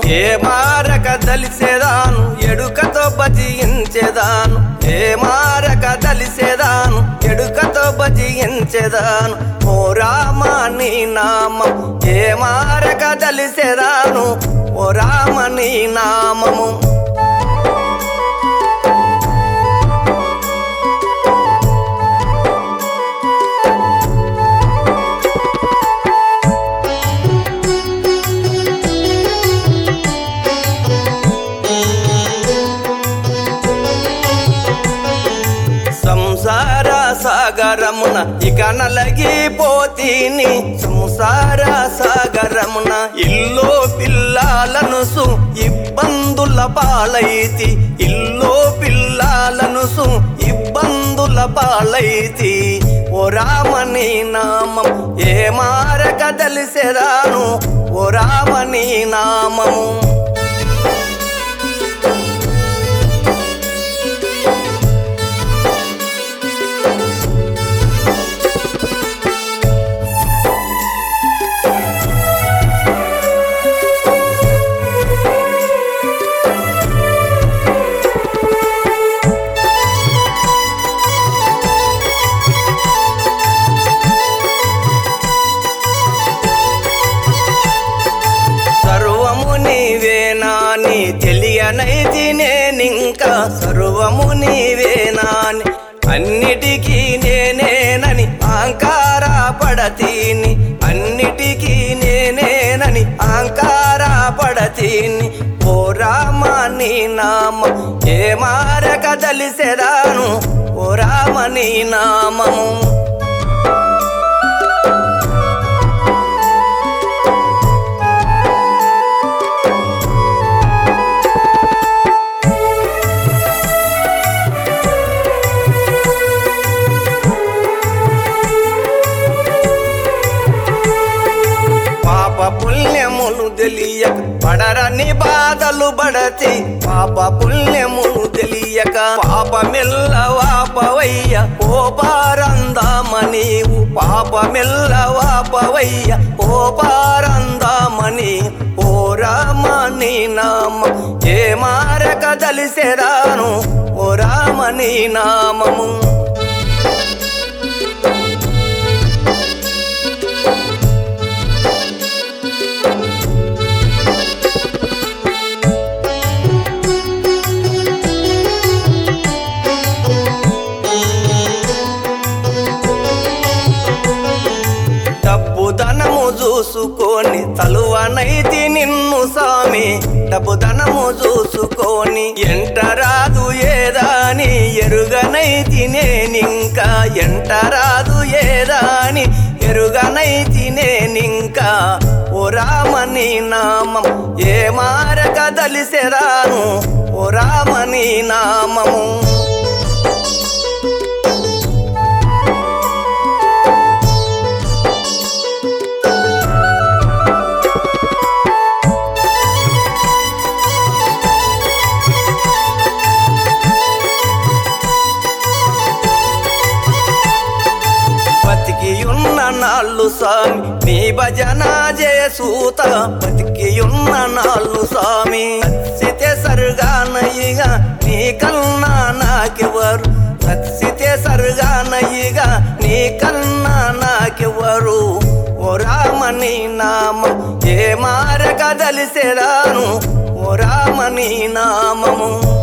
ఏ మారక దలిసేదాను ఎడుకతో భజించేదాను ఏ మారక దలిసేదాను ఎడుకతో భజించేదాను ఓ రామ నీ నామం ఏ మారక దలిసేదాను ఓ రామ నీ నామము సంసార సాగరమున ఇక నలగిపోతీని సంసార సాగరమున ఇల్లో పిల్లాలను సు ఇబ్బందుల పాలైతి ఇల్లో పిల్లాలను సు ఇబ్బందుల పాలైతి ఓ రామని నామం ఏ మారక తెలిసేదాను ఓ రామని నామము సర్వము నీవేనాని తెలియనైతి నేనింకా సర్వము నీవేనాని అన్నిటికీ నేనేనని అహంకార పడతీని అన్నిటికీ నేనేనని అహంకార పడతీని ఓ రామ నీ నామం ఏ మారక తెలిసేదాను ఓ రామ నీ నామము పాప పుణ్యములు తెలియక పడరని బాధలు బడచి పాప పుణ్యములు తెలియక పాప మెల్లవాపవయ్య ఓ పారందామ నీవు పాప మెల్లవాపవయ్య ఓ పారందామని ఓ రామ నీ నామం ఏ మారక తెలిసేదాను ఓ రామ నీ నామము డబ్బు ధనము చూసుకొని తలువనైతి నిన్ను సామి డబ్బు ధనము చూసుకొని ఎంట రాదు ఏదాని ఎరుగనైతి నేనింకా ఎంట రాదు ఏదాని ఎరుగనైతి నేనింకా ఓ రామని నామం ఏ మారక దలిసెరాను ఓ రామని నామము బతికి ఉన్న నాళ్ళు స్వామి నీ భజన చేసుత బతికి ఉన్న నాళ్ళు స్వామి సత్సితే సరుగానయ్యగా నీ కన్నా నాకెవరు సత్సితే సరుగానయ్యగా నీ కన్నా నాకెవరు ఓ రామని నామం ఏ మారక దలిసేదాను ఓ రామని నామము